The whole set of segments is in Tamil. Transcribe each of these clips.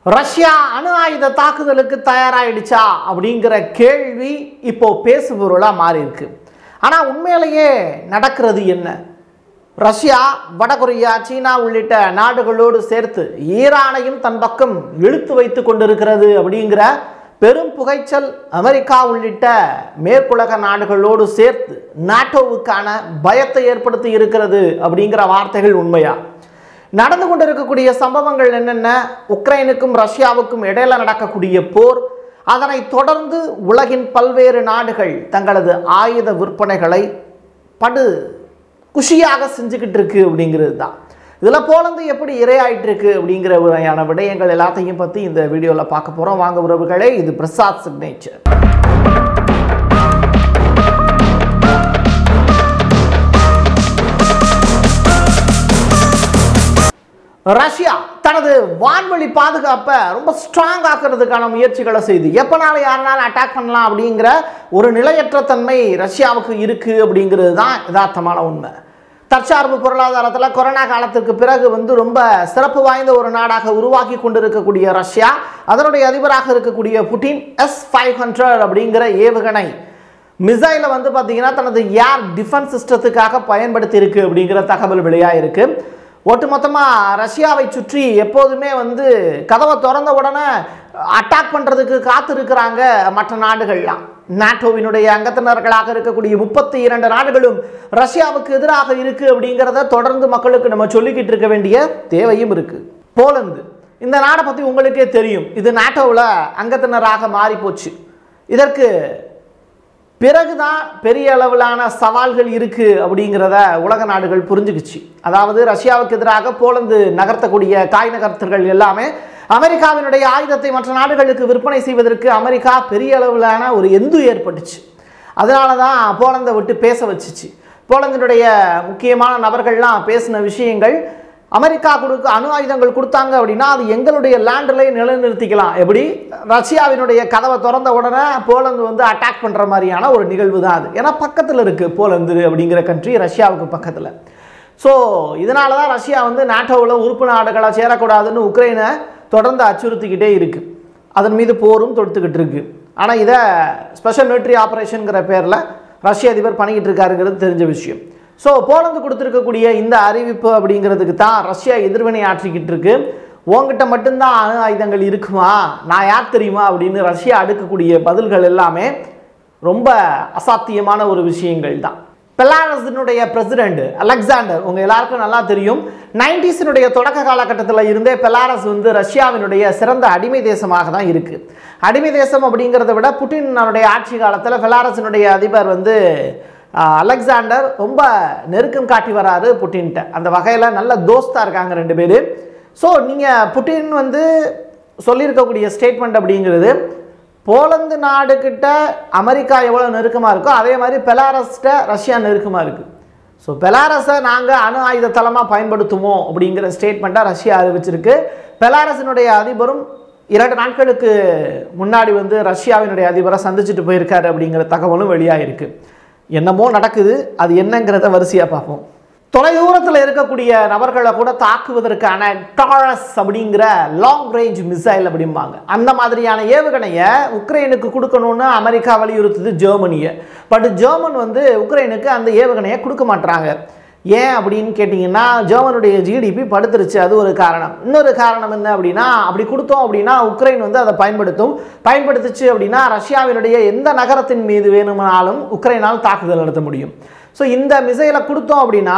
ரஷ்யா அணு ஆயுத தாக்குதலுக்கு தயாராயிடுச்சா அப்படிங்கிற கேள்வி இப்போ பேசுபொருளாக மாறி இருக்கு ஆனால் உண்மையிலேயே நடக்கிறது என்ன ரஷ்யா வடகொரியா சீனா உள்ளிட்ட நாடுகளோடு சேர்த்து ஈரானையும் தன் பக்கம் இழுத்து வைத்து கொண்டிருக்கிறது அப்படிங்கிற பெரும் புகைச்சல் அமெரிக்கா உள்ளிட்ட மேற்குலக நாடுகளோடு சேர்த்து நாட்டோவுக்கான பயத்தை ஏற்படுத்தி இருக்கிறது அப்படிங்கிற வார்த்தைகள் உண்மையா நடந்து கொண்டிருக்கக்கூடிய சம்பவங்கள் என்னென்ன உக்ரைனுக்கும் ரஷ்யாவுக்கும் இடையில நடக்கக்கூடிய போர் அதனைத் தொடர்ந்து உலகின் பல்வேறு நாடுகள் தங்களது ஆயுத விற்பனைகளை படு குஷியாக செஞ்சுக்கிட்டு இருக்கு அப்படிங்கிறது தான் இதில் போலந்து எப்படி இரையாயிட்டு இருக்கு அப்படிங்கிற வகையான விடயங்கள் எல்லாத்தையும் பற்றி இந்த வீடியோவில் பார்க்க போகிறோம் வாங்க உறவுகளே இது பிரசாத் சிக்னேச்சர் ரஷ்யா தனது வான்வெளி பாதுகாப்பை ரொம்ப ஸ்ட்ராங் ஆக்கிறதுக்கான முயற்சிகளை செய்து எப்போனாலும் யாருனாலும் அட்டாக் பண்ணலாம் அப்படிங்கிற ஒரு நிலையற்ற தன்மை ரஷ்யாவுக்கு இருக்கு அப்படிங்கிறது தான் யதார்த்தமான உண்மை தற்சார்பு பொருளாதாரத்தில் கொரோனா காலத்திற்கு பிறகு வந்து ரொம்ப சிறப்பு வாய்ந்த ஒரு நாடாக உருவாக்கி கொண்டிருக்கக்கூடிய ரஷ்யா அதனுடைய அதிபராக இருக்கக்கூடிய புட்டின் எஸ் ஃபைவ் ஹண்ட்ரட் அப்படிங்கிற ஏவுகணை மிசைலை வந்து பார்த்தீங்கன்னா தனது ஏர் டிஃபென்ஸ் சிஸ்டத்துக்காக பயன்படுத்தி இருக்கு அப்படிங்கிற தகவல் வெளியாக இருக்கு ஒட்டுமொத்தமாக ரஷ்யாவை சுற்றி எப்போதுமே வந்து கதவை திறந்த உடனே அட்டாக் பண்ணுறதுக்கு காத்திருக்கிறாங்க மற்ற நாடுகள்லாம் நாட்டோவினுடைய அங்கத்தினர்களாக இருக்கக்கூடிய முப்பத்தி இரண்டு நாடுகளும் ரஷ்யாவுக்கு எதிராக இருக்கு அப்படிங்கிறத தொடர்ந்து மக்களுக்கு நம்ம சொல்லிக்கிட்டு இருக்க வேண்டிய தேவையும் இருக்கு போலந்து இந்த நாடை பற்றி உங்களுக்கே தெரியும் இது நாட்டோவில் அங்கத்தினராக மாறி போச்சு இதற்கு பிறகுதான் பெரிய அளவிலான சவால்கள் இருக்கு அப்படிங்கிறத உலக நாடுகள் புரிஞ்சுக்குச்சு அதாவது ரஷ்யாவுக்கு எதிராக போலந்து நகர்த்தக்கூடிய காய் நகர்த்தர்கள் எல்லாமே அமெரிக்காவினுடைய ஆயுதத்தை மற்ற நாடுகளுக்கு விற்பனை செய்வதற்கு அமெரிக்கா பெரிய அளவிலான ஒரு எந்து ஏற்பட்டுச்சு அதனால தான் போலந்தை விட்டு பேச வச்சுச்சு போலந்தினுடைய முக்கியமான நபர்கள்லாம் பேசின விஷயங்கள் அமெரிக்கா கொடுக்க அணு ஆயுதங்கள் கொடுத்தாங்க அப்படின்னா அது எங்களுடைய லேண்டில் நிலைநிறுத்திக்கலாம் எப்படி ரஷ்யாவினுடைய கதவை திறந்த உடனே போலந்து வந்து அட்டாக் பண்ணுற மாதிரியான ஒரு நிகழ்வு தான் அது ஏன்னா பக்கத்தில் இருக்குது போலந்து அப்படிங்கிற கண்ட்ரி ரஷ்யாவுக்கு பக்கத்தில் ஸோ இதனால தான் ரஷ்யா வந்து நாட்டோவில் உறுப்பு நாடுகளாக சேரக்கூடாதுன்னு உக்ரைனை தொடர்ந்து அச்சுறுத்திக்கிட்டே இருக்குது அதன் மீது போரும் தொடுத்துக்கிட்டு இருக்கு ஆனால் இதை ஸ்பெஷல் மிலிட்ரி ஆப்ரேஷனுங்கிற பேரில் ரஷ்ய அதிபர் பண்ணிக்கிட்டு இருக்காருங்கிறது தெரிஞ்ச விஷயம் ஸோ போலந்து கொடுத்துருக்கக்கூடிய இந்த அறிவிப்பு அப்படிங்கிறதுக்கு தான் ரஷ்யா எதிர்வினை ஆற்றிக்கிட்டு இருக்கு உங்ககிட்ட மட்டும்தான் அணு ஆயுதங்கள் இருக்குமா நான் யார் தெரியுமா அப்படின்னு ரஷ்யா அடுக்கக்கூடிய பதில்கள் எல்லாமே ரொம்ப அசாத்தியமான ஒரு விஷயங்கள் தான் பெலாரஸினுடைய பிரசிடென்ட் அலெக்சாண்டர் உங்கள் எல்லாருக்கும் நல்லா தெரியும் நைன்டிஸினுடைய தொடக்க காலகட்டத்தில் இருந்தே பெலாரஸ் வந்து ரஷ்யாவினுடைய சிறந்த அடிமை தேசமாக தான் இருக்குது அடிமை தேசம் அப்படிங்கிறத விட புட்டினுடைய ஆட்சி காலத்தில் பெலாரஸினுடைய அதிபர் வந்து அலெக்சாண்டர் ரொம்ப நெருக்கம் காட்டி வராரு புட்டின்ட்ட அந்த வகையில் நல்ல தோஸ்தாக இருக்காங்க ரெண்டு பேர் ஸோ நீங்கள் புட்டின் வந்து சொல்லியிருக்கக்கூடிய ஸ்டேட்மெண்ட் அப்படிங்கிறது போலந்து நாடுகிட்ட அமெரிக்கா எவ்வளோ நெருக்கமாக இருக்கோ அதே மாதிரி பெலாரஸ்கிட்ட ரஷ்யா நெருக்கமாக இருக்குது ஸோ பெலாரஸை நாங்கள் அணு ஆயுத தளமாக பயன்படுத்துவோம் அப்படிங்கிற ஸ்டேட்மெண்ட்டாக ரஷ்யா அறிவிச்சிருக்கு பெலாரஸினுடைய அதிபரும் இரண்டு நாட்களுக்கு முன்னாடி வந்து ரஷ்யாவினுடைய அதிபரை சந்திச்சுட்டு போயிருக்காரு அப்படிங்கிற தகவலும் வெளியாகிருக்கு என்னமோ நடக்குது அது என்னங்கிறத வரிசையாக பார்ப்போம் தொலைதூரத்தில் இருக்கக்கூடிய நபர்களை கூட தாக்குவதற்கான டாரஸ் அப்படிங்கிற லாங் ரேஞ்ச் மிசைல் அப்படிம்பாங்க அந்த மாதிரியான ஏவுகணையை உக்ரைனுக்கு கொடுக்கணும்னு அமெரிக்கா வலியுறுத்துது ஜெர்மனியை பட் ஜெர்மன் வந்து உக்ரைனுக்கு அந்த ஏவுகணையை கொடுக்க மாட்டாங்க ஏன் அப்படின்னு கேட்டிங்கன்னா ஜெர்மனுடைய ஜிடிபி படுத்துருச்சு அது ஒரு காரணம் இன்னொரு காரணம் என்ன அப்படின்னா அப்படி கொடுத்தோம் அப்படின்னா உக்ரைன் வந்து அதை பயன்படுத்தும் பயன்படுத்துச்சு அப்படின்னா ரஷ்யாவினுடைய எந்த நகரத்தின் மீது வேணுமானாலும் உக்ரைனால் தாக்குதல் நடத்த முடியும் ஸோ இந்த மிசைலை கொடுத்தோம் அப்படின்னா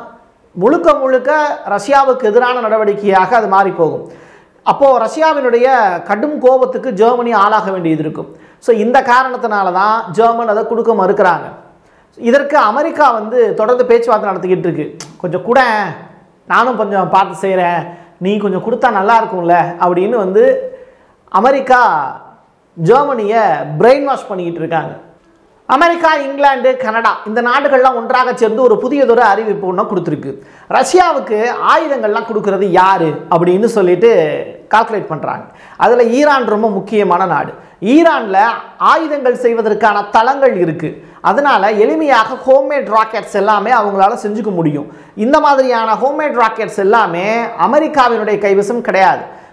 முழுக்க முழுக்க ரஷ்யாவுக்கு எதிரான நடவடிக்கையாக அது மாறி போகும் அப்போது ரஷ்யாவினுடைய கடும் கோபத்துக்கு ஜெர்மனி ஆளாக வேண்டியது இருக்கும் ஸோ இந்த காரணத்தினால தான் ஜெர்மன் அதை கொடுக்க மறுக்கிறாங்க இதற்கு அமெரிக்கா வந்து தொடர்ந்து பேச்சுவார்த்தை நடத்திக்கிட்டு இருக்கு கொஞ்சம் கூட நானும் கொஞ்சம் பார்த்து செய்கிறேன் நீ கொஞ்சம் கொடுத்தா நல்லா இருக்கும்ல அப்படின்னு வந்து அமெரிக்கா ஜெர்மனியை பிரெயின் வாஷ் பண்ணிக்கிட்டு இருக்காங்க அமெரிக்கா இங்கிலாந்து கனடா இந்த நாடுகள்லாம் ஒன்றாக சேர்ந்து ஒரு புதியதொரு அறிவிப்பு ஒன்று கொடுத்துருக்கு ரஷ்யாவுக்கு ஆயுதங்கள்லாம் கொடுக்கறது யாரு அப்படின்னு சொல்லிட்டு கால்குலேட் பண்ணுறாங்க அதில் ஈரான் ரொம்ப முக்கியமான நாடு ஈரானில் ஆயுதங்கள் செய்வதற்கான தளங்கள் இருக்குது அதனால எளிமையாக ஹோம்மேட் ராக்கெட்ஸ் எல்லாமே அவங்களால செஞ்சுக்க முடியும் இந்த மாதிரியான ஹோம்மேட் ராக்கெட்ஸ் எல்லாமே அமெரிக்காவினுடைய கைவசம் கிடையாது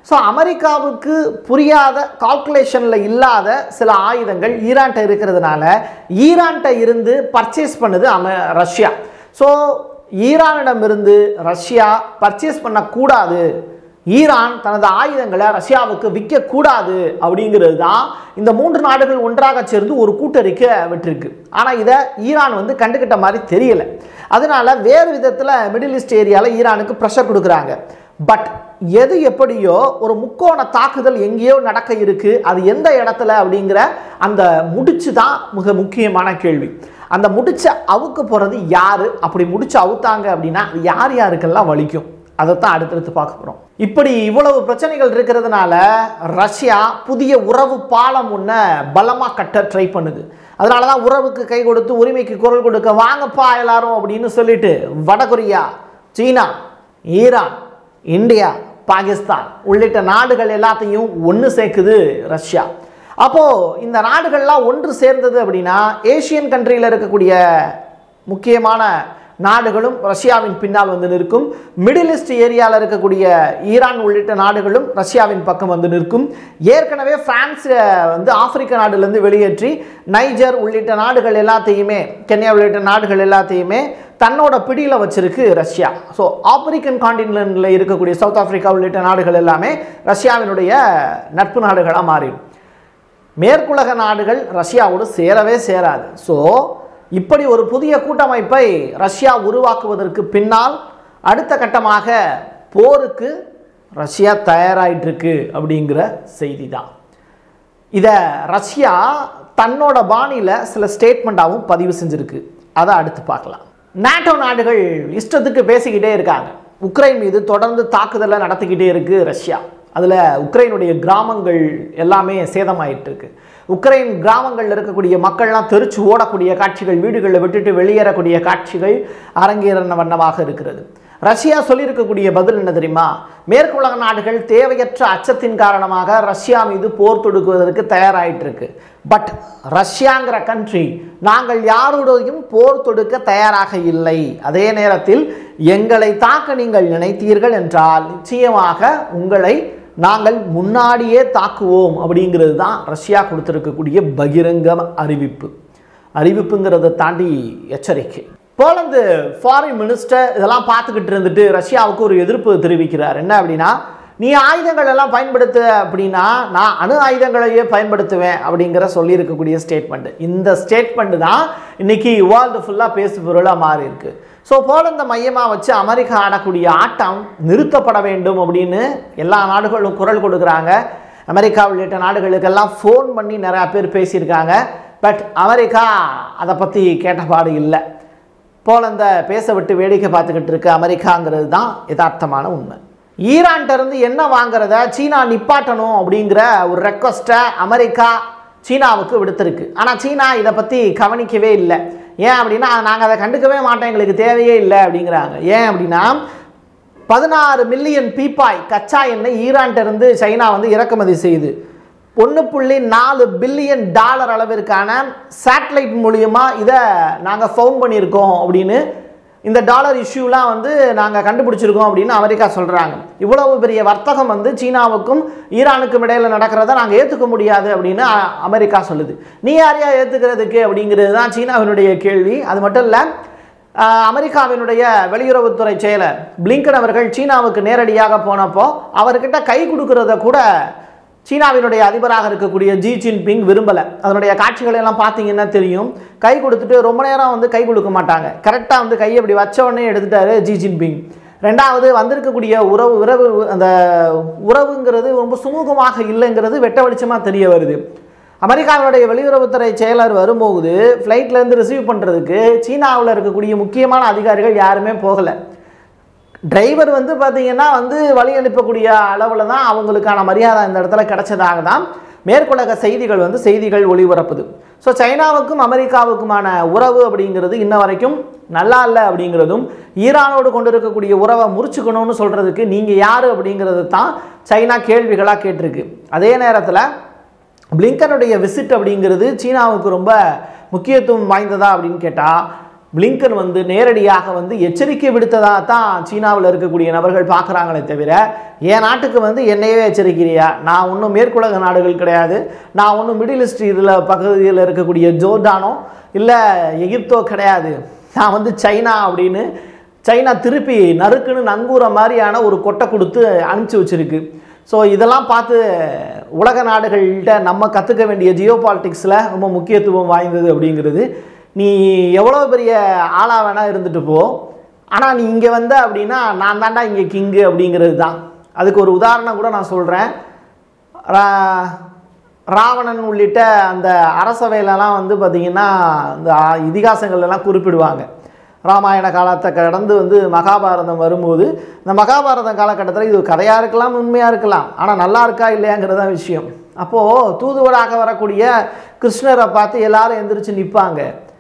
ஸோ அமெரிக்காவுக்கு புரியாத கால்குலேஷனில் இல்லாத சில ஆயுதங்கள் ஈரான்கிட்ட இருக்கிறதுனால ஈரான்கிட்ட இருந்து பர்ச்சேஸ் பண்ணுது அம ரஷ்யா ஸோ ஈரானிடமிருந்து ரஷ்யா பர்ச்சேஸ் பண்ணக்கூடாது ஈரான் தனது ஆயுதங்களை ரஷ்யாவுக்கு விற்கக்கூடாது அப்படிங்கிறது தான் இந்த மூன்று நாடுகள் ஒன்றாக சேர்ந்து ஒரு கூட்டறிக்கை விட்டிருக்கு ஆனால் இதை ஈரான் வந்து கண்டுக்கிட்ட மாதிரி தெரியல அதனால வேறு விதத்தில் மிடில் ஈஸ்ட் ஏரியாவில் ஈரானுக்கு ப்ரெஷர் கொடுக்குறாங்க பட் எது எப்படியோ ஒரு முக்கோண தாக்குதல் எங்கேயோ நடக்க இருக்கு அது எந்த இடத்துல அப்படிங்கிற அந்த முடிச்சு தான் மிக முக்கியமான கேள்வி அந்த முடிச்ச அவுக்க போகிறது யாரு அப்படி முடிச்சு அவுத்தாங்க அப்படின்னா அது யார் யாருக்கெல்லாம் வலிக்கும் அதைத்தான் அடுத்தடுத்து பார்க்க போகிறோம் இப்படி இவ்வளவு பிரச்சனைகள் இருக்கிறதுனால ரஷ்யா புதிய உறவு பாலம் ஒன்றை பலமாக கட்ட ட்ரை பண்ணுது அதனால தான் உறவுக்கு கை கொடுத்து உரிமைக்கு குரல் கொடுக்க வாங்கப்பா எல்லாரும் அப்படின்னு சொல்லிட்டு வடகொரியா சீனா ஈரான் இந்தியா பாகிஸ்தான் உள்ளிட்ட நாடுகள் எல்லாத்தையும் ஒன்று சேர்க்குது ரஷ்யா அப்போது இந்த நாடுகள்லாம் ஒன்று சேர்ந்தது அப்படின்னா ஏஷியன் கண்ட்ரியில் இருக்கக்கூடிய முக்கியமான நாடுகளும் ரஷ்யாவின் பின்னால் வந்து நிற்கும் மிடில் ஈஸ்ட் ஏரியாவில் இருக்கக்கூடிய ஈரான் உள்ளிட்ட நாடுகளும் ரஷ்யாவின் பக்கம் வந்து நிற்கும் ஏற்கனவே பிரான்ஸ் வந்து ஆப்பிரிக்க நாடுலேருந்து வெளியேற்றி நைஜர் உள்ளிட்ட நாடுகள் எல்லாத்தையுமே கென்யா உள்ளிட்ட நாடுகள் எல்லாத்தையுமே தன்னோட பிடியில் வச்சிருக்கு ரஷ்யா ஸோ ஆப்பிரிக்கன் காண்டினென்ட்டில் இருக்கக்கூடிய சவுத் ஆப்பிரிக்கா உள்ளிட்ட நாடுகள் எல்லாமே ரஷ்யாவினுடைய நட்பு நாடுகளாக மாறிடும் மேற்குலக நாடுகள் ரஷ்யாவோடு சேரவே சேராது ஸோ இப்படி ஒரு புதிய கூட்டமைப்பை ரஷ்யா உருவாக்குவதற்கு பின்னால் அடுத்த கட்டமாக போருக்கு ரஷ்யா தயாராயிட்டு இருக்கு அப்படிங்கிற செய்தி தான் இதை ரஷ்யா தன்னோட பாணியில் சில ஸ்டேட்மெண்ட்டாகவும் பதிவு செஞ்சுருக்கு அதை அடுத்து பார்க்கலாம் நாட்டோ நாடுகள் இஷ்டத்துக்கு பேசிக்கிட்டே இருக்காங்க உக்ரைன் மீது தொடர்ந்து தாக்குதலை நடத்திக்கிட்டே இருக்கு ரஷ்யா அதில் உக்ரைனுடைய கிராமங்கள் எல்லாமே சேதமாயிட்டு இருக்கு உக்ரைன் கிராமங்களில் இருக்கக்கூடிய மக்கள்லாம் தெரிச்சு ஓடக்கூடிய காட்சிகள் வீடுகளில் விட்டுட்டு வெளியேறக்கூடிய காட்சிகள் அரங்கேறின வண்ணமாக இருக்கிறது ரஷ்யா சொல்லியிருக்கக்கூடிய பதில் என்ன தெரியுமா மேற்குலக நாடுகள் தேவையற்ற அச்சத்தின் காரணமாக ரஷ்யா மீது போர் தொடுக்குவதற்கு தயாராயிட்டு இருக்கு பட் ரஷ்யாங்கிற கண்ட்ரி நாங்கள் யாருடையும் போர் தொடுக்க தயாராக இல்லை அதே நேரத்தில் எங்களை தாக்க நீங்கள் நினைத்தீர்கள் என்றால் நிச்சயமாக உங்களை நாங்கள் முன்னாடியே தாக்குவோம் அப்படிங்கிறது தான் ரஷ்யா கொடுத்திருக்கக்கூடிய பகிரங்க அறிவிப்பு அறிவிப்புங்கிறத தாண்டி எச்சரிக்கை போலந்து ஃபாரின் மினிஸ்டர் இதெல்லாம் பார்த்துக்கிட்டு இருந்துட்டு ரஷ்யாவுக்கு ஒரு எதிர்ப்பு தெரிவிக்கிறார் என்ன அப்படின்னா நீ ஆயுதங்கள் எல்லாம் பயன்படுத்து அப்படின்னா நான் அணு ஆயுதங்களையே பயன்படுத்துவேன் அப்படிங்கிற சொல்லியிருக்கக்கூடிய ஸ்டேட்மெண்ட் இந்த ஸ்டேட்மெண்ட் தான் இன்னைக்கு வேர்ல்டு ஃபுல்லாக பேசு பொருளாக மாறி இருக்கு ஸோ போலந்தை மையமாக வச்சு அமெரிக்கா ஆடக்கூடிய ஆட்டம் நிறுத்தப்பட வேண்டும் அப்படின்னு எல்லா நாடுகளும் குரல் கொடுக்குறாங்க அமெரிக்கா உள்ளிட்ட நாடுகளுக்கெல்லாம் ஃபோன் பண்ணி நிறையா பேர் பேசியிருக்காங்க பட் அமெரிக்கா அதை பற்றி கேட்டபாடு இல்லை போலந்தை பேச விட்டு வேடிக்கை பார்த்துக்கிட்டு இருக்கு அமெரிக்காங்கிறது தான் யதார்த்தமான உண்மை ஈரான்ட்ட இருந்து என்ன வாங்குறத சீனா நிப்பாட்டணும் அப்படிங்கிற ஒரு ரெக்வஸ்ட்டை அமெரிக்கா சீனாவுக்கு விடுத்திருக்கு ஆனால் சீனா இதை பற்றி கவனிக்கவே இல்லை ஏன் அப்படின்னா நாங்கள் அதை கண்டுக்கவே மாட்டோம் எங்களுக்கு தேவையே இல்லை அப்படிங்கிறாங்க ஏன் அப்படின்னா பதினாறு மில்லியன் பீப்பாய் கச்சா எண்ணெய் ஈரான்ட்ட இருந்து சைனா வந்து இறக்குமதி செய்யுது ஒன்று புள்ளி நாலு பில்லியன் டாலர் அளவிற்கான சேட்டலைட் மூலியமா இதை நாங்கள் ஃபவுண்ட் பண்ணியிருக்கோம் அப்படின்னு இந்த டாலர் இஷ்யூலாம் வந்து நாங்கள் கண்டுபிடிச்சிருக்கோம் அப்படின்னு அமெரிக்கா சொல்கிறாங்க இவ்வளவு பெரிய வர்த்தகம் வந்து சீனாவுக்கும் ஈரானுக்கும் இடையில நடக்கிறத நாங்கள் ஏற்றுக்க முடியாது அப்படின்னு அ- அமெரிக்கா சொல்லுது நீ யாரையா ஏற்றுக்கிறதுக்கு அப்படிங்கிறது தான் சீனாவினுடைய கேள்வி அது மட்டும் இல்லை ஆஹ் அமெரிக்காவினுடைய வெளியுறவுத்துறை செயலர் பிளிங்கன் அவர்கள் சீனாவுக்கு நேரடியாக போனப்போ அவர்கிட்ட கை கொடுக்கறத கூட சீனாவினுடைய அதிபராக இருக்கக்கூடிய ஜி ஜின்பிங் விரும்பலை அதனுடைய காட்சிகளை எல்லாம் பார்த்தீங்கன்னா தெரியும் கை கொடுத்துட்டு ரொம்ப நேரம் வந்து கை கொடுக்க மாட்டாங்க கரெக்டாக வந்து கையை இப்படி வச்ச உடனே எடுத்துட்டாரு ஜி ஜின்பிங் ரெண்டாவது வந்திருக்கக்கூடிய உறவு உறவு அந்த உறவுங்கிறது ரொம்ப சுமூகமாக இல்லைங்கிறது வெட்ட வெளிச்சமாக தெரிய வருது அமெரிக்காவினுடைய வெளியுறவுத்துறை செயலர் வரும்போது ஃப்ளைட்லேருந்து ரிசீவ் பண்ணுறதுக்கு சீனாவில் இருக்கக்கூடிய முக்கியமான அதிகாரிகள் யாருமே போகலை டிரைவர் வந்து பார்த்தீங்கன்னா வந்து வழி அனுப்பக்கூடிய அளவில் தான் அவங்களுக்கான மரியாதை இந்த இடத்துல கிடைச்சதாக தான் மேற்குலக செய்திகள் வந்து செய்திகள் ஒளிபரப்புது ஸோ சைனாவுக்கும் அமெரிக்காவுக்குமான உறவு அப்படிங்கிறது இன்ன வரைக்கும் நல்லா இல்லை அப்படிங்கிறதும் ஈரானோடு கொண்டு இருக்கக்கூடிய உறவை முறிச்சுக்கணும்னு சொல்கிறதுக்கு நீங்கள் யார் அப்படிங்கிறது தான் சைனா கேள்விகளாக கேட்டிருக்கு அதே நேரத்தில் பிளிங்கனுடைய விசிட் அப்படிங்கிறது சீனாவுக்கு ரொம்ப முக்கியத்துவம் வாய்ந்ததா அப்படின்னு கேட்டால் பிளிங்கன் வந்து நேரடியாக வந்து எச்சரிக்கை விடுத்ததாக தான் சீனாவில் இருக்கக்கூடிய நபர்கள் பார்க்குறாங்களே தவிர என் நாட்டுக்கு வந்து என்னையவே எச்சரிக்கிறியா நான் ஒன்றும் மேற்குலக நாடுகள் கிடையாது நான் ஒன்றும் மிடில் ஈஸ்ட் இதில் பகுதியில் இருக்கக்கூடிய ஜோர்டானோ இல்லை எகிப்தோ கிடையாது நான் வந்து சைனா அப்படின்னு சைனா திருப்பி நறுக்குன்னு நங்கூர மாதிரியான ஒரு கொட்டை கொடுத்து அனுப்பிச்சி வச்சிருக்கு ஸோ இதெல்லாம் பார்த்து உலக நாடுகள்கிட்ட நம்ம கற்றுக்க வேண்டிய ஜியோ பாலிட்டிக்ஸில் ரொம்ப முக்கியத்துவம் வாய்ந்தது அப்படிங்கிறது நீ எவ்வளோ பெரிய ஆளாக வேணால் இருந்துட்டு போ ஆனால் நீ இங்கே வந்த அப்படின்னா நான் தாண்டா இங்கே கிங்கு அப்படிங்கிறது தான் அதுக்கு ஒரு உதாரணம் கூட நான் சொல்கிறேன் ரா- ராவணன் உள்ளிட்ட அந்த அரசவையிலலாம் வந்து பார்த்திங்கன்னா இந்த ஆ- இதிகாசங்கள் எல்லாம் குறிப்பிடுவாங்க ராமாயண காலத்தை கடந்து வந்து மகாபாரதம் வரும்போது இந்த மகாபாரதம் காலகட்டத்தில் இது கதையாக இருக்கலாம் உண்மையாக இருக்கலாம் ஆனால் நல்லா இருக்கா இல்லையாங்கிறது தான் விஷயம் அப்போது தூதுவராக வரக்கூடிய கிருஷ்ணரை பார்த்து எல்லாரும் எந்திரிச்சு நிற்பாங்க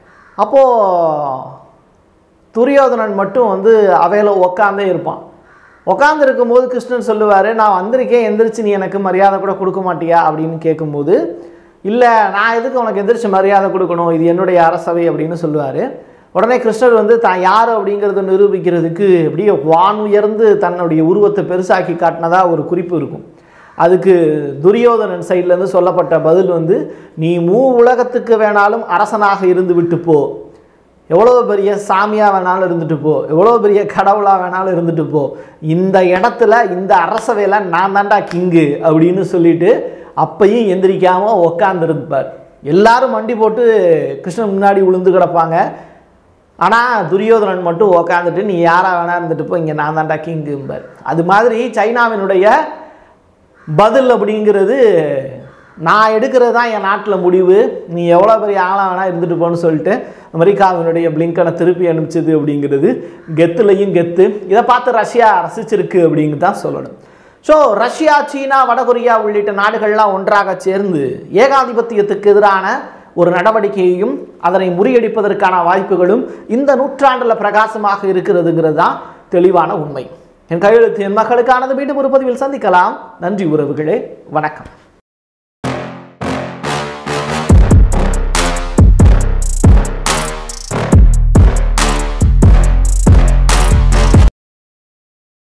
அப்போது துரியோதனன் மட்டும் வந்து அவையில் உக்காந்தே இருப்பான் உட்காந்து இருக்கும்போது கிருஷ்ணன் சொல்லுவார் நான் வந்திருக்கேன் எந்திரிச்சு நீ எனக்கு மரியாதை கூட கொடுக்க மாட்டியா அப்படின்னு கேட்கும்போது இல்லை நான் எதுக்கு உனக்கு எந்திரிச்சு மரியாதை கொடுக்கணும் இது என்னுடைய அரசவை அப்படின்னு சொல்லுவார் உடனே கிருஷ்ணர் வந்து தான் யார் அப்படிங்கிறத நிரூபிக்கிறதுக்கு அப்படியே வான் உயர்ந்து தன்னுடைய உருவத்தை பெருசாக்கி காட்டினதா ஒரு குறிப்பு இருக்கும் அதுக்கு துரியோதனன் சைட்லேருந்து சொல்லப்பட்ட பதில் வந்து நீ மூ உலகத்துக்கு வேணாலும் அரசனாக இருந்து விட்டு போ எவ்வளோ பெரிய சாமியாக வேணாலும் இருந்துட்டு போ எவ்வளோ பெரிய கடவுளாக வேணாலும் இருந்துட்டு போ இந்த இடத்துல இந்த அரசவையில் நான் தாண்டா கிங்கு அப்படின்னு சொல்லிட்டு அப்பையும் எந்திரிக்காமல் உக்காந்துருப்பார் எல்லாரும் மண்டி போட்டு கிருஷ்ணன் முன்னாடி விழுந்து கிடப்பாங்க ஆனால் துரியோதனன் மட்டும் உக்காந்துட்டு நீ யாராக வேணா இருந்துட்டு போ இங்கே நான் தாண்டா கிங்கும்பார் அது மாதிரி சைனாவினுடைய பதில் அப்படிங்கிறது நான் எடுக்கிறது தான் என் நாட்டில் முடிவு நீ எவ்வளோ பெரிய ஆளாக வேணா இருந்துட்டு போன்னு சொல்லிட்டு அமெரிக்காவினுடைய பிளிங்கனை திருப்பி அனுப்பிச்சது அப்படிங்கிறது கெத்துலையும் கெத்து இதை பார்த்து ரஷ்யா ரசிச்சிருக்கு அப்படிங்கு தான் சொல்லணும் ஸோ ரஷ்யா சீனா வடகொரியா உள்ளிட்ட நாடுகள்லாம் ஒன்றாக சேர்ந்து ஏகாதிபத்தியத்துக்கு எதிரான ஒரு நடவடிக்கையையும் அதனை முறியடிப்பதற்கான வாய்ப்புகளும் இந்த நூற்றாண்டில் பிரகாசமாக இருக்கிறதுங்கிறது தான் தெளிவான உண்மை என் கையெழுத்து என் மக்களுக்கானது மீண்டும் ஒரு பதிவில் சந்திக்கலாம் நன்றி உறவுகளே வணக்கம்